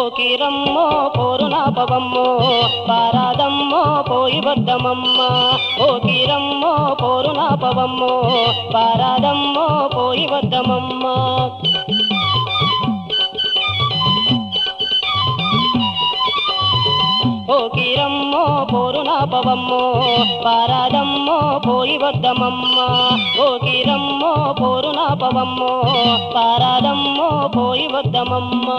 పోకిరమ్మో పోరునాపవమ్మో పారాదమ్మో పోయి వద్దమమ్మ పోకిరమ్మో పోరునాపవమ్మో పారాదమ్మో పోయి వద్దమమ్మ పోకిరమ్మో పోరునాపవమ్మో పారాదమ్మో పోయి వద్దమమ్మ పోకిరమ్మో పోరునాపవమ్మో పారాదమ్మో పోయి వద్దమమ్మ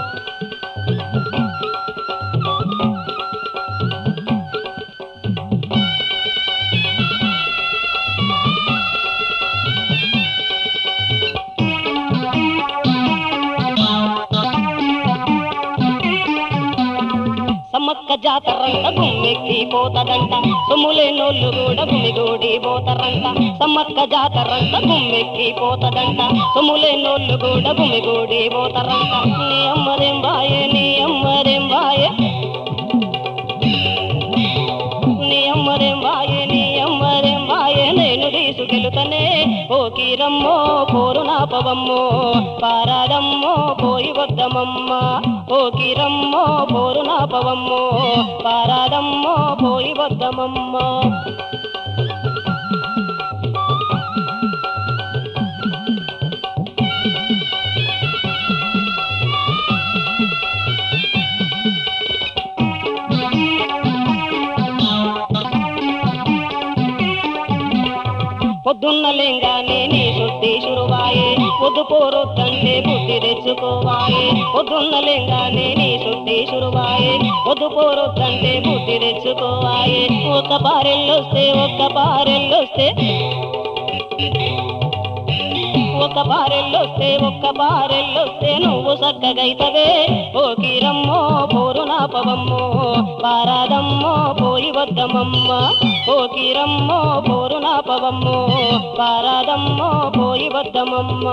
సమ్మక్క జాతరంట గుమ్మెక్కి పోతదంట సొమ్ములేనోళ్ళు కూడా గుమిగూడి పోతారంట సమ్మక్క జాతరంట గుమ్మెక్కి పోతదంట సొమ్ములేనోళ్ళు కూడా గుమిగూడి పోతారంట నీ అమ్మరేం బాయే నీ అమ్మరేం బాయే నీ అమ్మరేం వాయే నీ అమ్మరేం వాయే నేను తీసుకెళుతనే ఓ కీరమ్మో పోరునాపవమ్మో పారాదమ్మో పోయి వద్దమమ్మ ఓ కీరమ్మో పోరునాపవమ్మో పారాదమ్మో పోయి వద్దమమ్మ పొద్దున్న లేంగానే నీ శుద్ధి శురువాయే పొద్దు పోరొద్దంటే బుద్ధి తెచ్చుకోవాయే పొద్దున్న లేంగానే నీ శుద్ధి శురువాయే పొద్దు పోరొద్దంటే బుద్ధి తెచ్చుకోవాయే ఒక్క పారెళ్ళొస్తే ఒక్క పారెళ్ళొస్తే ఒక్క పారెళ్ళొస్తే ఒక్క పారెళ్ళొస్తే నువ్వు చక్కగైతవే ఓ కీరమ్మో పోరునాపవమ్మో పారాదమ్మో పోయి వద్దమమ్మ ఓ కీరమ్మో పోరునాపవమ్మో పారాదమ్మో పోయి వద్దమమ్మ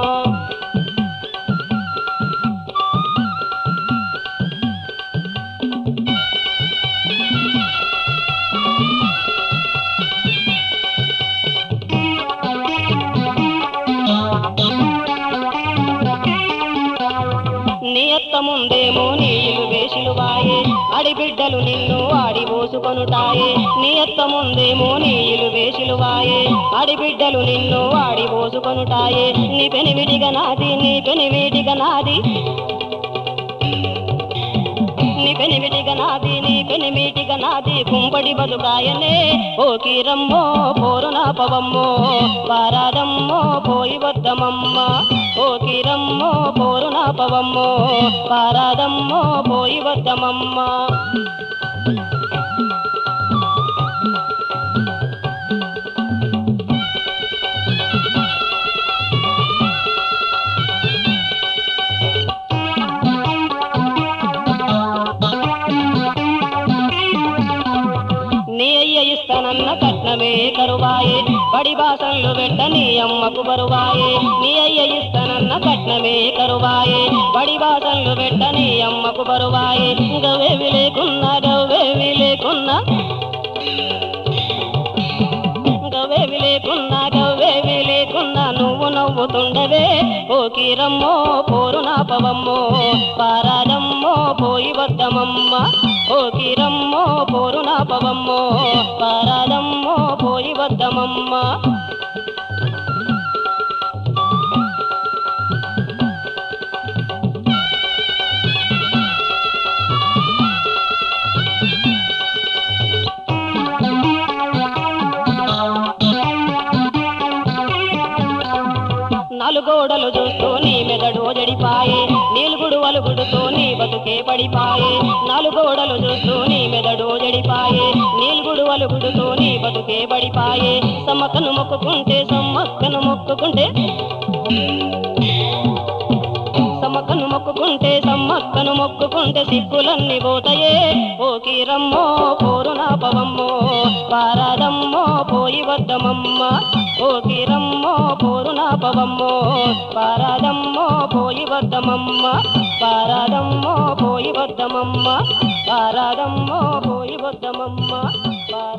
నీ అత్త ముందేమో నీళ్ళు వేసిలు వాయే అడిబిడ్డలు నిన్ను ఆడి పోసుకొనుటాయే నీ అత్త ముందేమో నీళ్ళు వేసిలు వాయే అడిబిడ్డలు నిన్ను ఆడి పోసుకొనుటాయే నీ పెనివిడిగా నాది నీ పెనివిడిగా నాది నీ పెనిమిటిగా నాది నీ పెనిమిటిగా నాది కుంపడి బతుకాయనే ఓ కీరమ్మో పోరునాపవమ్మో పారాదమ్మో పోయి వద్దమమ్మ ఓ కీరమ్మో పోరునాపవమ్మో పారాదమ్మో పోయి వద్దమమ్మ నీ అయ్య ఇస్తానన్న కట్నమే కరువాయే బడి బాసన్లు పెట్ట నీ అమ్మకు బరువాయే నీ అయ్య ఇస్తానన్న కట్నమే కరువాయే బడి బాసన్లు పెట్ట నీ అమ్మకు బరువాయే గవేవి లేకున్నా గవేవి లేకున్నా గవేవి లేకున్నా గవేవి లేకున్నా నువ్వు నవ్వుతుండవే ఓ కీరమ్మో పోరునాపవమ్మో పారాదమ్మో పోయి వద్దమమ్మ ఓ కీరమ్మో పోరునాపవమ్మో పారాదమ్మో పోయి వద్దమమ్మ నలుగోడలు చూస్తూ నీ మెదడు జడిపాయే నీలుగుడు అలుగుడుతో నీ బతుకే పడిపాయే నలుగోడలు చూస్తూ నీ మెదడు జడిపాయే నీలుగుడు అలుగుడుతో నీ బతుకే పడిపాయే సమ్మక్కను మొక్కుకుంటే సమ్మక్కను మొక్కుకుంటే సమ్మక్కను మొక్కుకుంటే సమ్మక్కను మొక్కుకుంటే సిగ్గులన్నీ పోతాయే ఓ కీరమ్మో పోరునాపవమ్మో పారాదమ్మో పోయి వద్దమమ్మ ఓ కీరమ్మో పోరునాపవమ్మో పారాదమ్మో పోయి వద్దమమ్మ పారాదమ్మో పోయి వద్దమమ్మ పారాదమ్మో పోయి వద్దమమ్మ పారా